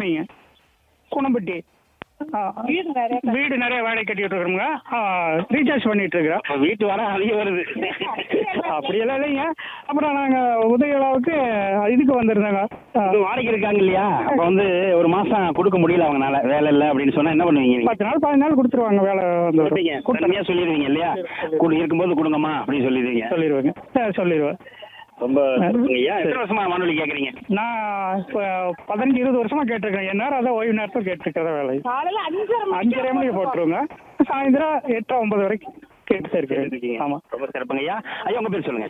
குணம்பட்டிங்க குணம்பட்டி ஆ, வீடு நிறைய வீடு நிறைய வேலை கட்டிட்டு இருக்கிறோங்க ரீசார்ஜ் பண்ணிட்டு இருக்கிறோம் அப்ப வீட்டு வர அதிகம் வருது அப்படியெல்லாம் இல்லைங்க அப்புறம் நாங்கள் உதயவிழாவுக்கு இதுக்கு வந்திருந்தோங்க ஆ, இது வாடகை இருக்காங்க இல்லையா அப்ப வந்து ஒரு மாசம் கொடுக்க முடியல அவங்கனால வேலை இல்ல அப்படின்னு சொன்னா என்ன பண்ணுவீங்க நீங்க பத்து நாள் பதினஞ்சு நாள் கொடுத்துருவாங்க வேலை வந்து கொடுப்பீங்க கொடுத்தமையா சொல்லிடுவீங்க இல்லையா குடு இருக்கும்போது கொடுங்கம்மா அப்படின்னு சொல்லிடுவீங்க சொல்லிடுவேங்க ஆ, சொல்லிடுவேன் ரொம்ப ஐயா எத்தனை வருஷமா வானொலி கேக்குறீங்க நான் இப்போ பதினஞ்சு இருபது வருஷமா கேட்டிருக்கேன் என் நேரம் அதான் ஓய்வு நேரத்தில் கேட்டுருக்கிறத வேலை காலையில அஞ்சரை அஞ்சரை மணிக்கு போட்டுருவோங்க சாயந்தரம் எட்டு ஒன்பது வரைக்கும் கேட்டு தான் இருக்கேன் இருக்கீங்க ஆமாம் ரொம்ப சிறப்புங்க ஐயா ஐயா உங்க பேர் சொல்லுங்க